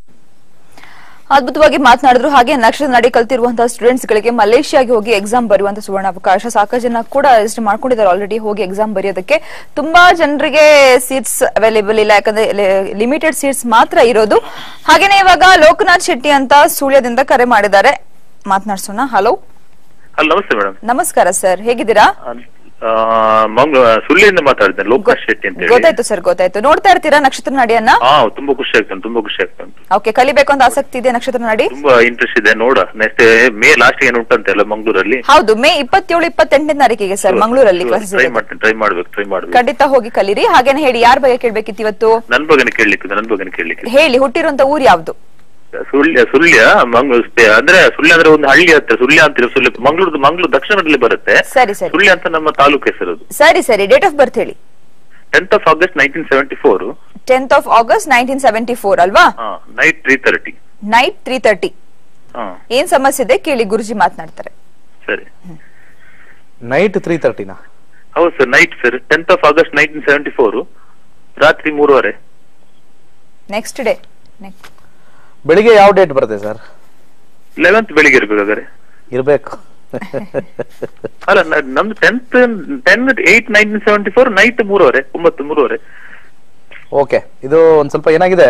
ಅದ್ಭುತವಾಗಿ ಮಾತನಾಡಿದ್ರು ಹಾಗೆ ನಕ್ಷತ್ರ ನಡಿ ಕಲ್ತಿರುವಂತಹ ಸ್ಟೂಡೆಂಟ್ಸ್ ಗಳಿಗೆ ಮಲೇಷಿಯಾಗೆ ಹೋಗಿ ಎಕ್ಸಾಮ್ ಬರೆಯುವಂತ ಸುವರ್ಣ ಅವಕಾಶ ಸಾಕಷ್ಟು ಜನ ಕೂಡ ರಿಜಿಸ್ಟರ್ ಮಾಡ್ಕೊಂಡಿದ್ದಾರೆ ಆಲ್ರೆಡಿ ಹೋಗಿ ಎಕ್ಸಾಮ್ ಬರೆಯೋದಕ್ಕೆ ತುಂಬಾ ಜನರಿಗೆ ಸೀಟ್ಸ್ ಅವೈಲೇಬಲ್ ಇಲ್ಲ ಯಾಕಂದ್ರೆ ಲಿಮಿಟೆಡ್ ಸೀಟ್ಸ್ ಮಾತ್ರ ಇರೋದು ಹಾಗೇನೆ ಇವಾಗ ಲೋಕನಾಥ್ ಶೆಟ್ಟಿ ಅಂತ ಸುಳ್ಯದಿಂದ ಕರೆ ಮಾಡಿದ್ದಾರೆ ಮಾತನಾಡ್ಸೋಣ ಹಲೋ ಹಲೋ ನಮಸ್ತೆ ಮೇಡಮ್ ನಮಸ್ಕಾರ ಸರ್ ಹೇಗಿದ್ದೀರಾ ಮಂಗ್ಳೂ ಸುಳ್ಳಿಯಿಂದ ಮಾತಾಡಿದ್ದೆ ಲೋಕನಾಥ್ ಶೆಟ್ಟಿ ಅಂತ ಹೇಳಿ ಗೊತ್ತಾಯ್ತು ಸರ್ ಗೊತ್ತಾಯ್ತು ನೋಡ್ತಾ ಇರ್ತೀರಾ ನಕ್ಷತ್ರ ನಡಿಯನ್ನ ಹಾ ತುಂಬಾ ಖುಷಿ ಆಗ್ತದೆ ತುಂಬಾ ಖುಷಿ ಆಗ್ತದೆ ಓಕೆ ಕಲಿಬೇಕು ಅಂತ ಆಸಕ್ತಿ ಇದೆ ನಕ್ಷತ್ರ ನಡಿ ತುಂಬಾ ಇಂಟ್ರೆಸ್ಟ್ ಇದೆ ನೋಡ ನೆಕ್ಸ್ಟ್ ಮೇ ಲಾಸ್ಟ್ ಏನು ಉಂಟಂತೆಲ್ಲ ಮಂಗಳೂರಲ್ಲಿ ಹೌದು ಮೇ ಇಪ್ಪತ್ತೇಳು ಇಪ್ಪತ್ತೆಂಟನೇ ತಾರೀಕಿಗೆ ಸರ್ ಮಂಗಳೂರಲ್ಲಿ ಕ್ಲಾಸಸ್ ಟ್ರೈ ಇದೆ ಮಾಡ್ತೀನಿ ಟ್ರೈ ಮಾಡ್ಬೇಕು ಟ್ರೈ ಮಾಡ್ಬೇಕು ಖಂಡಿತ ಹೋಗಿ ಕಲೀರಿ ಹಾಗೇನೆ ಹೇಳಿ ಯಾರ ಬಗ್ಗೆ ಕೇಳ್ಬೇಕಿತ್ತು ಇವತ್ತು ನನ್ ಬಗ್ಗೆನೇ ಕೇಳಲಿಕ್ಕೆ ನನ್ ಬಗ್ಗೆನೇ ಕೇಳಲಿಕ್ಕೆ ಹೇಳಿ ಹುಟ್ಟಿರುವಂತ ಊರ್ ಯಾವ್ದು ಸುಳ್ಯ ಸುಳ್ಯ ಮಂಗ್ಳೂರ್ ಅಂದ್ರೆ ಸುಳ್ಯ ಅಂದ್ರೆ ಒಂದು ಹಳ್ಳಿ ಹತ್ರ ಸುಳ್ಯ ಅಂತೀರ ಸುಳ್ಯ ಮಂಗಳೂರು ಮಂಗಳೂರು ದಕ್ಷಿಣದಲ್ಲಿ ಬರುತ್ತೆ ಸರಿ ಸರಿ ಸುಳ್ಯ ಅಂತ ನಮ್ಮ ತಾಲೂಕು ಹೆಸರು ಸರಿ ಸರಿ ಡೇಟ್ ಆಫ್ ಬರ್ತ್ ಹೇಳಿ tenth of August nineteen seventy four tenth of August nineteen seventy four ಅಲ್ವಾ night three thirty night three thirty ಹಾ ಏನ್ ಸಮಸ್ಯೆ ಇದೆ ಕೇಳಿ ಗುರುಜಿ ಮಾತನಾಡ್ತಾರೆ ಸರಿ ನೈಟ್ ತ್ರೀ ತರ್ಟಿನ ಹೌದು sir night sir tenth of August nineteen seventy four ರಾತ್ರಿ ಮೂರುವರೆ ನೆಕ್ಸ್ಟ್ ಡೇ ಬೆಳಿಗ್ಗೆ ಯಾವ ಡೇಟ್ ಬರುತ್ತೆ ಸರ್ ಲೆವೆಂತ್ ಬೆಳಿಗ್ಗೆ ಇರ್ಬೇಕಾದ್ರೆ ಇರ್ಬೇಕು ಅಲ್ಲ ನ- ನಮ್ದು tenth ten eight nineteen seventy four night ಮೂರುವರೆ ಒಂಬತ್ತು ಮೂರುವರೆ ಓಕೆ ಇದು ಒಂದ್ ಸ್ವಲ್ಪ ಏನಾಗಿದೆ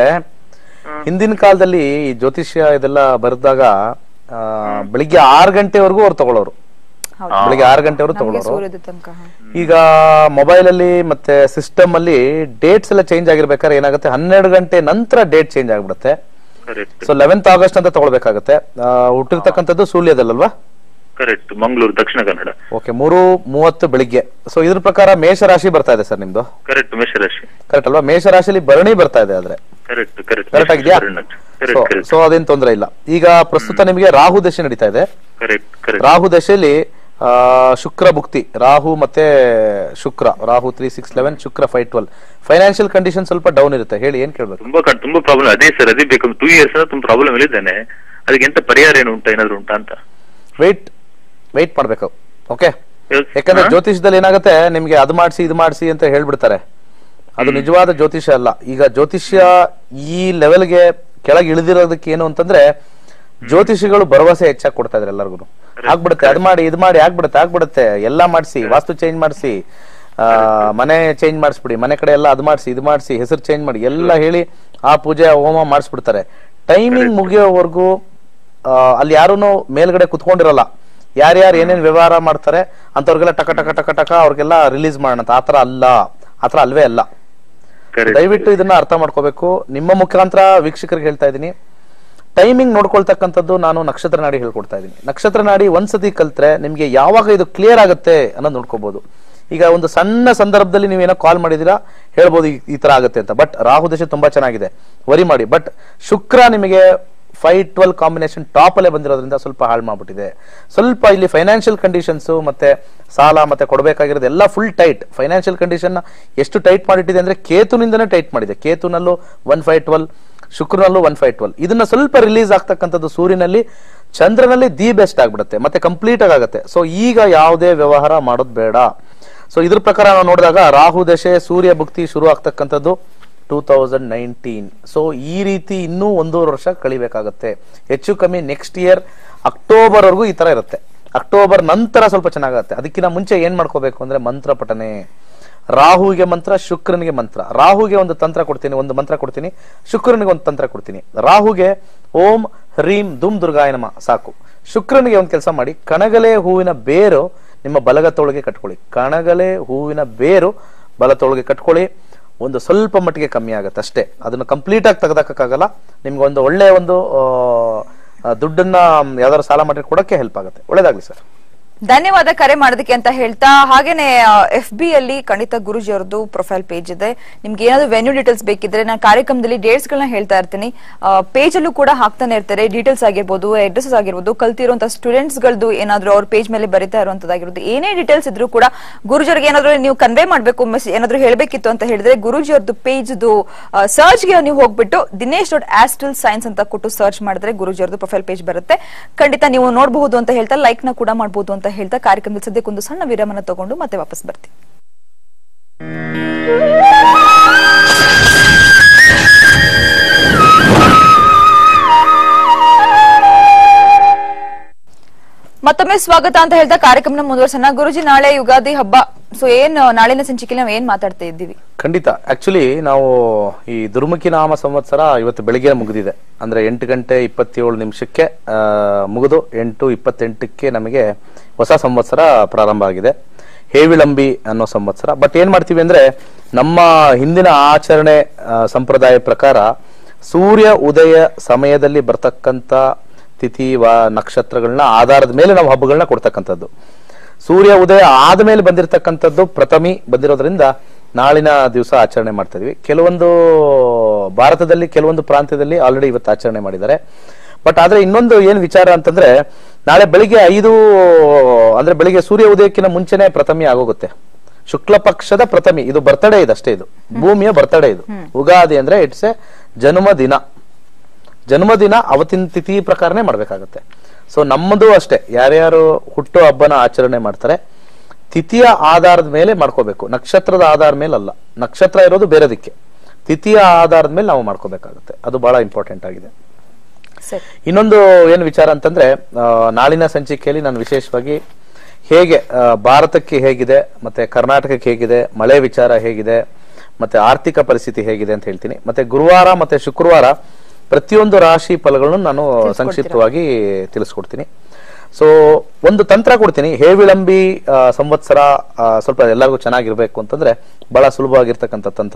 ಹಿಂದಿನ ಕಾಲದಲ್ಲಿ ಈ ಜ್ಯೋತಿಷ್ಯ ಇದೆಲ್ಲ ಬರೆದಾಗ ಆ, ಬೆಳಿಗ್ಗೆ ಆರು ಗಂಟೆವರೆಗೂ ಅವ್ರು ತಗೊಳ್ಳೋರು ಹೌದು ಬೆಳಿಗ್ಗೆ ಆರು ಗಂಟೆವರೆಗೂ ನಮಗೆ ತಗೊಳ್ಳೋರು ಸೂರ್ಯದ ತನಕ ಹ. ಈಗ ಮೊಬೈಲ್ ಅಲ್ಲಿ ಮತ್ತೆ ಸಿಸ್ಟಮ್ ಅಲ್ಲಿ ಡೇಟ್ಸ್ ಎಲ್ಲ ಚೇಂಜ್ ಆಗಿರ್ಬೇಕಾದ್ರೆ ಏನಾಗುತ್ತೆ ಹನ್ನೆರಡು ಗಂಟೆ ನಂತರ ಡೇಟ್ ಚೇಂಜ್ ಆಗ್ಬಿಡುತ್ತೆ ಕರೆಕ್ಟ್ ಸೊ ಲೆವೆಂತ್ ಆಗಸ್ಟ್ ಅಂತ ತಗೊಳ್ಬೇಕಾಗತ್ತೆ ಆ, ಹುಟ್ಟಿರ್ತಕ್ಕಂಥದ್ದು ಸೂರ್ಯದಲ್ಲಲ್ವಾ ಕರೆಕ್ಟ್ ಮಂಗಳೂರು ದಕ್ಷಿಣ ಕನ್ನಡ ಓಕೆ ಮೂರು ಮೂವತ್ತು ಬೆಳಿಗ್ಗೆ ಸೊ ಇದ್ರ ಪ್ರಕಾರ ಮೇಷ ರಾಶಿ ಬರ್ತಾ ಇದೆ ಸರ್ ನಿಮ್ದು ಕರೆಕ್ಟ್ ಮೇಷರಾಶಿ ಕರೆಕ್ಟ್ ಅಲ್ವಾ ಮೇಷ ರಾಶಿಲಿ ಭರಣಿ ಬರ್ತಾ ಇದೆ ಆದ್ರೆ ಕರೆಕ್ಟ್ ಕರೆಕ್ಟ್ ಕರೆಕ್ಟ್ ಆಗಿದೆಯಾ ಕರೆಕ್ಟ್ ಕರೆಕ್ಟ್ ಸೊ ಅದೇನ್ ತೊಂದ್ರೆ ಇಲ್ಲ ಈಗ ಪ್ರಸ್ತುತ ನಿಮಗೆ ರಾಹು ದಶೆ ನಡೀತಾ ಇದೆ ಕರೆಕ್ಟ್ ಕರೆಕ್ಟ್ ರಾಹು ದಶೆಯಲ್ಲಿ ಆ, ಶುಕ್ರ ಭುಕ್ತಿ ರಾಹು ಮತ್ತೆ Shukra Rahu three six eleven Shukra five twelve financial condition ಸ್ವಲ್ಪ ಡೌನ್ ಇರುತ್ತೆ ಹೇಳಿ ಏನ್ ಕೇಳ್ಬೇಕು ತುಂಬಾ ಕಣ್- ತುಂಬಾ ಪ್ರಾಬ್ಲಮ್ ಅದೇ ಸರ್ ಅದೇ ಬೇಕು ಟೂ ಇಯರ್ಸ್ ತುಂಬಾ ಪ್ರಾಬ್ಲಮ್ ಇಲ್ಲಿದ್ದೇನೆ ಅದಕ್ಕೆ ಎಂತ ಪರಿಹಾರ ಏನು ಉಂಟಾ ಏನಾದ್ರು ಉಂಟಾ ಅಂತ ವೆಯ್ಟ್ ವೆಯ್ಟ್ ಮಾಡ್ಬೇಕು ಓಕೆ Yes. ಯಾಕಂದ್ರೆ ಹಾ? ಜ್ಯೋತಿಷದಲ್ಲಿ ಏನಾಗುತ್ತೆ ನಿಮ್ಗೆ ಅದು ಮಾಡಿಸಿ ಇದು ಮಾಡಿಸಿ ಅಂತ ಹೇಳ್ಬಿಡ್ತಾರೆ ಅದು ನಿಜವಾದ ಜ್ಯೋತಿಷ್ಯ ಅಲ್ಲ ಈಗ ಜ್ಯೋತಿಷ್ಯ ಈ ಲೆವೆಲ್ಗೆ ಕೆಳಗೆ ಇಳಿದಿರೋದಕ್ಕೆ ಏನು ಅಂತಂದ್ರೆ ಜ್ಯೋತಿಷಿಗಳು ಭರವಸೆ ಹೆಚ್ಚಾಗಿ ಕೊಡ್ತಾ ಇದ್ರೆ ಎಲ್ಲರಿಗೂ ಆಗ್ಬಿಡುತ್ತೆ ಅದ್ ಮಾಡಿ ಇದು ಮಾಡಿ ಆಗ್ಬಿಡುತ್ತೆ ಆಗ್ಬಿಡುತ್ತೆ ಎಲ್ಲಾ ಮಾಡಿಸಿ ವಾಸ್ತು ಚೇಂಜ್ ಮಾಡಿಸಿ ಆ ಮನೆ ಚೇಂಜ್ ಮಾಡಿಸ್ಬಿಡಿ ಮನೆ ಕಡೆ ಎಲ್ಲ ಅದು ಮಾಡಿಸಿ ಇದು ಮಾಡಿಸಿ ಹೆಸರು ಚೇಂಜ್ ಮಾಡಿ ಎಲ್ಲ ಹೇಳಿ ಆ ಪೂಜೆ ಹೋಮ ಮಾಡಿಸ್ಬಿಡ್ತಾರೆ ಟೈಮಿಂಗ್ ಮುಗಿಯೋವರೆಗೂ ಆ, ಅಲ್ಲಿ ಯಾರೂನು ಮೇಲ್ಗಡೆ ಕುತ್ಕೊಂಡಿರಲ್ಲ ಯಾರ್ಯಾರು ಏನೇನ್ ವ್ಯವಹಾರ ಮಾಡ್ತಾರೆ ಅಂತವ್ರಿಗೆಲ್ಲ ಟಕ ಟಕ ಟಕ ಟಕ ಅವ್ರಿಗೆಲ್ಲ ರಿಲೀಸ್ ಮಾಡೋಣ ಅಂತ ಆತರ ಅಲ್ಲ ಆತರ ಅಲ್ವೇ ಅಲ್ಲ Correct. ದಯವಿಟ್ಟು ಇದನ್ನ ಅರ್ಥ ಮಾಡ್ಕೋಬೇಕು ನಿಮ್ಮ ಮುಖಾಂತರ ವೀಕ್ಷಕರಿಗೆ ಹೇಳ್ತಾ ಇದ್ದೀನಿ ಟೈಮಿಂಗ್ ನೋಡ್ಕೊಳ್ತಕ್ಕಂಥದ್ದು ನಾನು ನಕ್ಷತ್ರ ನಾಡಿ ಹೇಳ್ಕೊಡ್ತಾ ಇದ್ದೀನಿ ನಕ್ಷತ್ರ ನಾಡಿ ಒಂದ್ಸತಿ ಕಲ್ತ್ರೆ ನಿಮ್ಗೆ ಯಾವಾಗ ಇದು ಕ್ಲಿಯರ್ ಆಗುತ್ತೆ ಅನ್ನೋದು ನೋಡ್ಕೋಬಹುದು ಈಗ ಒಂದು ಸಣ್ಣ ಸಂದರ್ಭದಲ್ಲಿ ನೀವೇನೋ ಕಾಲ್ ಮಾಡಿದೀರಾ ಹೇಳ್ಬೋದು ಈ- ಈ ತರ ಆಗುತ್ತೆ ಅಂತ ಬಟ್ ರಾಹು ದಶೆ ತುಂಬಾ ಚೆನ್ನಾಗಿದೆ ವರಿ ಮಾಡಿ ಬಟ್ ಶುಕ್ರ ನಿಮಗೆ ಫೈವ್ ಟ್ವೆಲ್ ಕಾಂಬಿನೇಷನ್ ಟಾಪ್ ಅಲ್ಲೇ ಬಂದಿರೋದ್ರಿಂದ ಸ್ವಲ್ಪ ಹಾಳು ಮಾಡ್ಬಿಟ್ಟಿದೆ ಸ್ವಲ್ಪ ಇಲ್ಲಿ ಫೈನಾನ್ಷಿಯಲ್ ಕಂಡೀಷನ್ಸ್ ಮತ್ತೆ ಸಾಲ ಮತ್ತೆ ಕೊಡಬೇಕಾಗಿರೋದು ಎಲ್ಲ ಫುಲ್ ಟೈಟ್ ಫೈನಾನ್ಷಿಯಲ್ ಕಂಡೀಷನ್ ಎಷ್ಟು ಟೈಟ್ ಮಾಡಿಟ್ಟಿದೆ ಅಂದ್ರೆ ಕೇತುನಿಂದನೇ ಟೈಟ್ ಮಾಡಿದೆ ಕೇತುನಲ್ಲೂ ಒನ್ ಫೈವ್ ಟ್ವೆಲ್ ಶುಕ್ರನಲ್ಲೂ ಒನ್ ಫೈವ್ ಟ್ವೆಲ್ ಇದನ್ನ ಸ್ವಲ್ಪ ರಿಲೀಸ್ ಆಗ್ತಕ್ಕಂಥದ್ದು ಸೂರ್ಯನಲ್ಲಿ ಚಂದ್ರನಲ್ಲಿ ದಿ ಬೆಸ್ಟ್ ಆಗ್ಬಿಡುತ್ತೆ ಮತ್ತೆ ಕಂಪ್ಲೀಟ್ ಆಗುತ್ತೆ ಸೊ ಈಗ ಯಾವುದೇ ವ್ಯವಹಾರ ಮಾಡೋದು ಬೇಡ ಸೊ ಇದ್ರ ಪ್ರಕಾರ ನಾವು ನೋಡಿದಾಗ ರಾಹು ದಶೆ ಸೂರ್ಯ ಭುಕ್ತಿ ಶುರು ಆಗ್ತಕ್ಕಂಥದ್ದು ಟೂ ತೌಸಂಡ್ ನೈನ್ಟೀನ್ ಸೊ ಈ ರೀತಿ ಇನ್ನೂ ಒಂದೂವರೆ ವರ್ಷ ಕಳಿಬೇಕಾಗತ್ತೆ ಹೆಚ್ಚು ಕಮ್ಮಿ ನೆಕ್ಸ್ಟ್ ಇಯರ್ ಅಕ್ಟೋಬರ್ ವರೆಗೂ ಈ ತರ ಇರುತ್ತೆ ಅಕ್ಟೋಬರ್ ನಂತರ ಸ್ವಲ್ಪ ಚೆನ್ನಾಗತ್ತೆ ಅದಕ್ಕಿಂತ ಮುಂಚೆ ಏನ್ ಮಾಡ್ಕೋಬೇಕು ಅಂದ್ರೆ ಮಂತ್ರ ಪಠನೆ ರಾಹುವಿಗೆ ಮಂತ್ರ ಶುಕ್ರನಿಗೆ ಮಂತ್ರ ರಾಹುಗೆ ಒಂದು ತಂತ್ರ ಕೊಡ್ತೀನಿ ಒಂದು ಮಂತ್ರ ಕೊಡ್ತೀನಿ ಶುಕ್ರನಿಗೆ ಒಂದು ತಂತ್ರ ಕೊಡ್ತೀನಿ ರಾಹುಗೆ ಓಂ ಹ್ರೀಂ ದುಮ್ ದುರ್ಗಾಯ ನಮ ಸಾಕು ಶುಕ್ರನಿಗೆ ಒಂದು ಕೆಲಸ ಮಾಡಿ ಕಣಗಲೆ ಹೂವಿನ ಬೇರು ನಿಮ್ಮ ಬಲಗತ್ತೊಳಗೆ ಕಟ್ಕೊಳ್ಳಿ ಕಣಗಲೆ ಹೂವಿನ ಬೇರು ಬಲತೊಳಗೆ ಕಟ್ಕೊಳ್ಳಿ ಒಂದು ಸ್ವಲ್ಪ ಮಟ್ಟಿಗೆ ಕಮ್ಮಿ ಆಗುತ್ತೆ ಅಷ್ಟೇ ಅದನ್ನು ಕಂಪ್ಲೀಟ್ ಆಗಿ ತೆಗೆದಾಕಕ್ಕಾಗಲ್ಲ ನಿಮ್ಗೆ ಒಂದು ಒಳ್ಳೆ ಒಂದು ಆ, ಆ, ದುಡ್ಡನ್ನ ಯಾವ್ದಾದ್ರು ಸಾಲ ಮಾಡಿ ಕೊಡಕ್ಕೆ ಹೆಲ್ಪ್ ಆಗುತ್ತೆ ಒಳ್ಳೇದಾಗ್ಲಿ ಸರ್ ಧನ್ಯವಾದ ಕರೆ ಮಾಡೋದಕ್ಕೆ ಅಂತ ಹೇಳ್ತಾ ಹಾಗೇನೆ ಎಫ್ ಬಿ ಅಲ್ಲಿ ಖಂಡಿತ ಗುರುಜಿ ಅವ್ರದ್ದು ಪ್ರೊಫೈಲ್ ಪೇಜ್ ಇದೆ ನಿಮ್ಗೆ ಏನಾದ್ರು ವೆನ್ಯೂ ಡೀಟೇಲ್ಸ್ ಬೇಕಿದ್ರೆ ನಾನು ಕಾರ್ಯಕ್ರಮದಲ್ಲಿ ಡೇಟ್ಸ್ ಗಳನ್ನ ಹೇಳ್ತಾ ಇರ್ತೀನಿ ಪೇಜ್ ಅಲ್ಲೂ ಕೂಡ ಹಾಕ್ತಾನೆ ಇರ್ತಾರೆ ಡೀಟೇಲ್ಸ್ ಆಗಿರ್ಬೋದು ಅಡ್ರೆಸಸ್ ಆಗಿರ್ಬೋದು ಕಲ್ತಿರುವಂತಹ ಸ್ಟೂಡೆಂಟ್ಸ್ ಗಳದ್ದು ಏನಾದ್ರು ಅವ್ರ ಪೇಜ್ ಮೇಲೆ ಬರಿತಾ ಇರುವಂತದ್ದಾಗಿರ್ಬೋದು ಏನೇ ಡೀಟೇಲ್ಸ್ ಇದ್ರೂ ಕೂಡ ಗುರುಜಿಯವ್ರಿಗೆ ಏನಾದ್ರು ನೀವು ಕನ್ವೆ ಮಾಡ್ಬೇಕು ಮೆಸ್- ಏನಾದ್ರು ಹೇಳಬೇಕಿತ್ತು ಅಂತ ಹೇಳಿದ್ರೆ ಗುರುಜಿ ಅವ್ರದ್ದು ಪೇಜ್ದು ಸರ್ಚ್ಗೆ ನೀವು ಹೋಗ್ಬಿಟ್ಟು ದಿನೇಶ್ ಡಾಟ್ ಆಸ್ಟಲ್ ಸೈನ್ಸ್ ಅಂತ ಕೊಟ್ಟು ಸರ್ಚ್ ಮಾಡಿದ್ರೆ ಗುರುಜಿ ಅವ್ರದ್ದು ಪ್ರೊಫೈಲ್ ಪೇಜ್ ಬರುತ್ತೆ ಖಂಡಿತ ನೀವು ನೋಡಬಹುದು ಅಂತ ಹೇಳ್ತಾ ಲೈಕ್ ನ ಕೂಡ ಮಾಡಬಹುದು ಅಂತ ಹೇಳ್ತಾ ಕಾರ್ಯಕ್ರಮದಲ್ಲಿ ಸದ್ಯಕ್ಕೆ ಒಂದು ಸಣ್ಣ ವಿರಾಮನ ತಗೊಂಡು ಮತ್ತೆ ವಾಪಸ್ ಬರ್ತೀವಿ ಮತ್ತೊಮ್ಮೆ ಸ್ವಾಗತ ಅಂತ ಹೇಳ್ತಾ ಕಾರ್ಯಕ್ರಮ ಮುಂದುವರ್ಸೋಣ ಗುರುಜಿ ನಾಳೆ ಯುಗಾದಿ ಹಬ್ಬ ಸೊ ಏನ್ ನಾಳಿನ ಸಂಚಿಕೆ ನಾವು ಏನ್ ಮಾತಾಡ್ತಾ ಇದ್ದೀವಿ ಖಂಡಿತ ಆಕ್ಚುಲಿ ನಾವು ಈ ದುರ್ಮುಖಿ ನಾಮ ಸಂವತ್ಸರ ಇವತ್ತು ಬೆಳಿಗ್ಗೆ ಮುಗಿದಿದೆ ಅಂದ್ರೆ ಎಂಟು ಗಂಟೆ ಇಪ್ಪತ್ತೇಳು ನಿಮಿಷಕ್ಕೆ ಆ, ಮುಗಿದು ಎಂಟು ಇಪ್ಪತ್ತೆಂಟಕ್ಕೆ ನಮಗೆ ಹೊಸ ಸಂವತ್ಸರ ಪ್ರಾರಂಭ ಆಗಿದೆ ಹೇವಿಳಂಬಿ ಅನ್ನೋ ಸಂವತ್ಸರ ಬಟ್ ಏನ್ ಮಾಡ್ತೀವಿ ಅಂದ್ರೆ ನಮ್ಮ ಹಿಂದಿನ ಆಚರಣೆ ಆ, ಸಂಪ್ರದಾಯ ಪ್ರಕಾರ ಸೂರ್ಯ ಉದಯ ಸಮಯದಲ್ಲಿ ಬರ್ತಕ್ಕಂತ ತಿಥಿ ವ ನಕ್ಷತ್ರಗಳನ್ನ ಆಧಾರದ ಮೇಲೆ ನಾವು ಹಬ್ಬಗಳನ್ನ ಕೊಡ್ತಕ್ಕಂಥದ್ದು ಸೂರ್ಯ ಉದಯ ಆದ್ಮೇಲೆ ಬಂದಿರತಕ್ಕಂಥದ್ದು ಪ್ರಥಮಿ ಬಂದಿರೋದ್ರಿಂದ ನಾಳಿನ ದಿವಸ ಆಚರಣೆ ಮಾಡ್ತಾ ಇದೀವಿ ಕೆಲವೊಂದು ಭಾರತದಲ್ಲಿ ಕೆಲವೊಂದು ಪ್ರಾಂತ್ಯದಲ್ಲಿ ಆಲ್ರೆಡಿ ಇವತ್ತು ಆಚರಣೆ ಮಾಡಿದ್ದಾರೆ ಬಟ್ ಆದ್ರೆ ಇನ್ನೊಂದು ಏನ್ ವಿಚಾರ ಅಂತಂದ್ರೆ ನಾಳೆ ಬೆಳಿಗ್ಗೆ ಐದು ಅಂದ್ರೆ ಬೆಳಿಗ್ಗೆ ಸೂರ್ಯ ಉದಯಕ್ಕಿಂತ ಮುಂಚೆನೆ ಪ್ರಥಮಿ ಆಗೋಗುತ್ತೆ ಶುಕ್ಲ ಪಕ್ಷದ ಪ್ರಥಮಿ ಇದು ಬರ್ತಡೇ ಇದೆ ಅಷ್ಟೇ ಇದು ಭೂಮಿಯ ಬರ್ತಡೇ ಇದು ಉಗಾದಿ ಅಂದ್ರೆ ಇಟ್ಸ್ ಎ ಜನ್ಮ ದಿನ ಜನ್ಮದಿನ ಅವತ್ತಿನ ತಿಥಿ ಪ್ರಕಾರನೇ ಮಾಡ್ಬೇಕಾಗತ್ತೆ ಸೊ ನಮ್ಮದು ಅಷ್ಟೇ ಯಾರ್ಯಾರು ಹುಟ್ಟು ಹಬ್ಬನ ಆಚರಣೆ ಮಾಡ್ತಾರೆ ತಿಥಿಯ ಆಧಾರದ ಮೇಲೆ ಮಾಡ್ಕೋಬೇಕು ನಕ್ಷತ್ರದ ಆಧಾರದ ಮೇಲೆ ಅಲ್ಲ ನಕ್ಷತ್ರ ಇರೋದು ಬೇರೆದಕ್ಕೆ ತಿಥಿಯ ಆಧಾರದ ಮೇಲೆ ನಾವು ಮಾಡ್ಕೋಬೇಕಾಗುತ್ತೆ ಅದು ಬಹಳ ಇಂಪಾರ್ಟೆಂಟ್ ಆಗಿದೆ ಸರಿ ಇನ್ನೊಂದು ಏನು ವಿಚಾರ ಅಂತಂದ್ರೆ ಆ, ನಾಳಿನ ಸಂಚಿಕೆಯಲ್ಲಿ ನಾನು ವಿಶೇಷವಾಗಿ ಹೇಗೆ ಆ, ಭಾರತಕ್ಕೆ ಹೇಗಿದೆ ಮತ್ತೆ ಕರ್ನಾಟಕಕ್ಕೆ ಹೇಗಿದೆ ಮಳೆ ವಿಚಾರ ಹೇಗಿದೆ ಮತ್ತೆ ಆರ್ಥಿಕ ಪರಿಸ್ಥಿತಿ ಹೇಗಿದೆ ಅಂತ ಹೇಳ್ತೀನಿ ಮತ್ತೆ ಗುರುವಾರ ಮತ್ತೆ ಶುಕ್ರವಾರ ಪ್ರತಿಯೊಂದು ರಾಶಿ ಫಲಗಳನ್ನು ನಾನು ಸಂಕ್ಷಿಪ್ತವಾಗಿ ತಿಳಿಸ್ಕೊಡ್ತೀನಿ ಸೊ ಒಂದು ತಂತ್ರ ಕೊಡ್ತೀನಿ ಹೇವಿಳಂಬಿ ಆ, ಸಂವತ್ಸರ ಆ, ಸ್ವಲ್ಪ ಎಲ್ಲರಿಗೂ ಚೆನ್ನಾಗಿರ್ಬೇಕು ಅಂತಂದ್ರೆ ಬಹಳ ಸುಲಭವಾಗಿರ್ತಕ್ಕಂಥ ತಂತ್ರ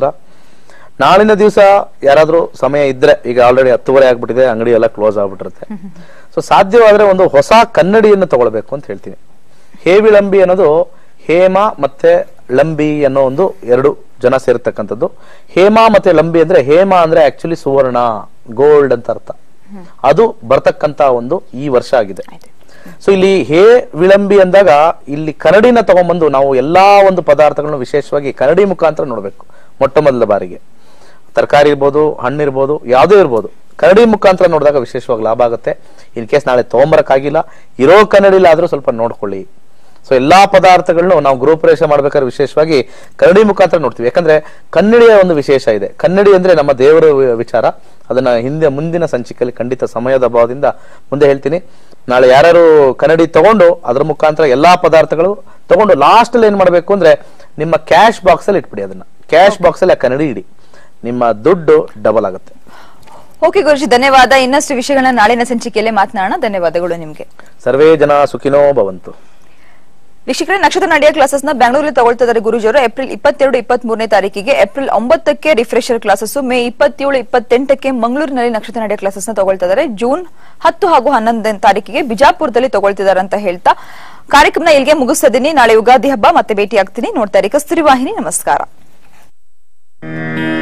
ನಾಳಿನ ದಿವಸ ಯಾರಾದ್ರೂ ಸಮಯ ಇದ್ರೆ ಈಗ ಆಲ್ರೆಡಿ ಹತ್ತುವರೆ ಆಗ್ಬಿಟ್ಟಿದೆ ಅಂಗಡಿ ಎಲ್ಲ ಕ್ಲೋಸ್ ಆಗ್ಬಿಟ್ಟಿರುತ್ತೆ ಸೊ ಸಾಧ್ಯವಾದ್ರೆ ಒಂದು ಹೊಸ ಕನ್ನಡಿಯನ್ನು ತಗೊಳ್ಬೇಕು ಅಂತ ಹೇಳ್ತೀನಿ ಹೇವಿಳಂಬಿ ಅನ್ನೋದು ಹೇಮ ಮತ್ತೆ ಲಂಬಿ ಅನ್ನೋ ಒಂದು ಎರಡು ಜನ ಸೇರ್ತಕ್ಕಂಥದ್ದು ಹೇಮ ಮತ್ತೆ ಲಂಬಿ ಅಂದ್ರೆ ಹೇಮ ಅಂದ್ರೆ ಆಕ್ಚುಲಿ ಸುವರ್ಣ ಗೋಲ್ಡ್ ಅಂತ ಅರ್ಥ ಅದು ಬರ್ತಕ್ಕಂತ ಒಂದು ಈ ವರ್ಷ ಆಗಿದೆ ಸೊ ಇಲ್ಲಿ ಹೇ ವಿಳಂಬಿ ಅಂದಾಗ ಇಲ್ಲಿ ಕನ್ನಡಿನ ತಗೊಂಡ್ಬಂದು ನಾವು ಎಲ್ಲಾ ಒಂದು ಪದಾರ್ಥಗಳನ್ನು ವಿಶೇಷವಾಗಿ ಕನ್ನಡಿ ಮುಖಾಂತರ ನೋಡ್ಬೇಕು ಮೊಟ್ಟ ಮೊದಲ ಬಾರಿಗೆ ತರಕಾರಿ ಇರ್ಬೋದು ಹಣ್ಣು ಇರ್ಬೋದು ಯಾವುದೇ ಇರ್ಬೋದು ಕನ್ನಡಿ ಮುಖಾಂತರ ನೋಡಿದಾಗ ವಿಶೇಷವಾಗಿ ಲಾಭ ಆಗುತ್ತೆ ಇನ್ ಕೇಸ್ ನಾಳೆ ತೊಗೊಂಬರಕ್ಕಾಗಿಲ್ಲ ಇರೋ ಕನ್ನಡಿಲಾದ್ರೂ ಸ್ವಲ್ಪ ನೋಡ್ಕೊಳ್ಳಿ ಸೊ ಎಲ್ಲಾ ಪದಾರ್ಥಗಳನ್ನು ನಾವು ಗೃಹಪ್ರವೇಶ ಮಾಡ್ಬೇಕಾದ್ರೆ ವಿಶೇಷವಾಗಿ ಕನ್ನಡಿ ಮುಖಾಂತರ ನೋಡ್ತೀವಿ ಯಾಕಂದ್ರೆ ಕನ್ನಡಿಯ ಒಂದು ವಿಶೇಷ ಇದೆ ಕನ್ನಡಿ ಅಂದ್ರೆ ನಮ್ಮ ದೇವರ ವಿ- ವಿಚಾರ ಅದನ್ನ ಹಿಂದೆ ಮುಂದಿನ ಸಂಚಿಕೆಯಲ್ಲಿ ಖಂಡಿತ ಸಮಯದ ಅಭಾವದಿಂದ ಮುಂದೆ ಹೇಳ್ತೀನಿ ನಾಳೆ ಯಾರು ಕನ್ನಡಿ ತಗೊಂಡು ಅದ್ರ ಮುಖಾಂತರ ಎಲ್ಲಾ ಪದಾರ್ಥಗಳು ತಗೊಂಡು ಲಾಸ್ಟ್ ಅಲ್ಲಿ ಏನ್ ಮಾಡ್ಬೇಕು ಅಂದ್ರೆ ನಿಮ್ಮ ಕ್ಯಾಶ್ ಬಾಕ್ಸ್ ಅಲ್ಲಿ ಇಟ್ಬಿಡಿ ಅದನ್ನ ಕ್ಯಾಶ್ ಬಾಕ್ಸ್ ಅಲ್ಲಿ ಆ ಕನ್ನಡಿ ಇಡಿ ನಿಮ್ಮ ದುಡ್ಡು ಡಬಲ್ ಆಗುತ್ತೆ ಓಕೆ ಗುರುಜಿ ಧನ್ಯವಾದ ಇನ್ನಷ್ಟು ವಿಷಯಗಳನ್ನ ನಾಳಿನ ಸಂಚಿಕೆಯಲ್ಲೇ ಮಾತನಾಡೋಣ ಧನ್ಯವಾದಗಳು ನಿಮ್ಗೆ ಸರ್ವೇ ಜನ ಸುಖಿನೋ ಭವಂತು ವೀಕ್ಷಕರೇ ನಕ್ಷತ್ರ ನಡೆಯ ಕ್ಲಾಸಸ್ ನ ಬೆಂಗಳೂರಲ್ಲಿ ತಗೊಳ್ತಾ ಇದ್ದಾರೆ ಗುರುಜಿಯವರು ಏಪ್ರಿಲ್ ಇಪ್ಪತ್ತೆರಡು ಇಪ್ಪತ್ತ್ ಮೂರನೇ ತಾರೀಕಿಗೆ ಏಪ್ರಿಲ್ ಒಂಬತ್ತಕ್ಕೆ ರಿಫ್ರೆಶರ್ ಕ್ಲಾಸಸ್ ಮೇ ಇಪ್ಪತ್ತೇಳು ಇಪ್ಪತ್ತೆಂಟಕ್ಕೆ ಮಂಗಳೂರಿನಲ್ಲಿ ನಕ್ಷತ್ರ ನಡೆಯ ಕ್ಲಾಸಸ್ ನ ತಗೊಳ್ತಾ ಇದ್ದಾರೆ ಜೂನ್ ಹತ್ತು ಹಾಗೂ ಹನ್ನೊಂದನೇ ತಾರೀಕಿಗೆ ಬಿಜಾಪುರದಲ್ಲಿ ತಗೊಳ್ತಿದ್ದಾರೆ ಅಂತ ಹೇಳ್ತಾ ಕಾರ್ಯಕ್ರಮ ಇಲ್ಲಿಗೆ ಮುಗಿಸ್ತಿದ್ದೀನಿ ನಾಳೆ ಯುಗಾದಿ ಹಬ್ಬ ಮತ್ತೆ ಭೇಟಿ ಆಗ್ತೀನಿ ನೋಡ್ತಾ ಇರಿ ಕಸ್ತೂರಿ ವಾಹಿನಿ ನಮಸ್ಕಾರ